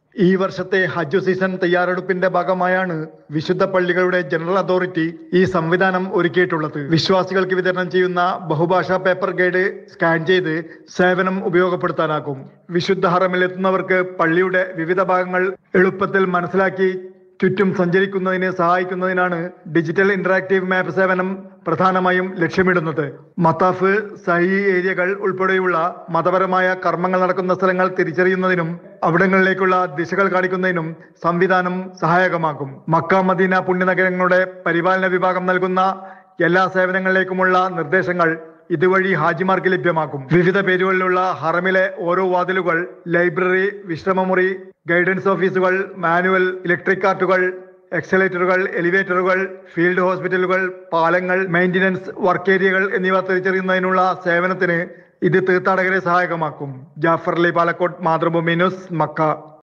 ഈ വർഷത്തെ ഹജ്ജ് സീസൺ തയ്യാറെടുപ്പിന്റെ ഭാഗമായാണ് വിശുദ്ധ പള്ളികളുടെ ജനറൽ അതോറിറ്റി ഈ സംവിധാനം ഒരുക്കിയിട്ടുള്ളത് വിശ്വാസികൾക്ക് വിതരണം ചെയ്യുന്ന ബഹുഭാഷാ പേപ്പർ ഗൈഡ് സ്കാൻ ചെയ്ത് സേവനം ഉപയോഗപ്പെടുത്താനാകും വിശുദ്ധ ഹറമിലെത്തുന്നവർക്ക് പള്ളിയുടെ വിവിധ ഭാഗങ്ങൾ എളുപ്പത്തിൽ മനസ്സിലാക്കി ചുറ്റും സഞ്ചരിക്കുന്നതിന് സഹായിക്കുന്നതിനാണ് ഡിജിറ്റൽ ഇന്ററാക്റ്റീവ് മാപ്പ് സേവനം പ്രധാനമായും ലക്ഷ്യമിടുന്നത് മത്താഫ് സഹി ഏരിയകൾ ഉൾപ്പെടെയുള്ള മതപരമായ കർമ്മങ്ങൾ നടക്കുന്ന സ്ഥലങ്ങൾ തിരിച്ചറിയുന്നതിനും അവിടങ്ങളിലേക്കുള്ള ദിശകൾ കാണിക്കുന്നതിനും സംവിധാനം സഹായകമാക്കും മക്ക മദീന പുണ്യനഗരങ്ങളുടെ പരിപാലന വിഭാഗം നൽകുന്ന എല്ലാ സേവനങ്ങളിലേക്കുമുള്ള നിർദ്ദേശങ്ങൾ ഇതുവഴി ഹാജിമാർക്ക് ലഭ്യമാക്കും വിവിധ പേരുകളിലുള്ള ഹറമിലെ ഓരോ വാതിലുകൾ ലൈബ്രറി വിശ്രമമുറി ഗൈഡൻസ് ഓഫീസുകൾ മാനുവൽ ഇലക്ട്രിക് കാർട്ടുകൾ എക്സലേറ്ററുകൾ എലിവേറ്ററുകൾ ഫീൽഡ് ഹോസ്പിറ്റലുകൾ പാലങ്ങൾ മെയിന്റനൻസ് വർക്ക് ഏരിയകൾ എന്നിവ തിരിച്ചറിയുന്നതിനുള്ള സേവനത്തിന് ഇത് തീർത്ഥാടകരെ സഹായകമാക്കും ജാഫർ അലി പാലക്കോട്ട് മാതൃഭൂമി ന്യൂസ് മക്ക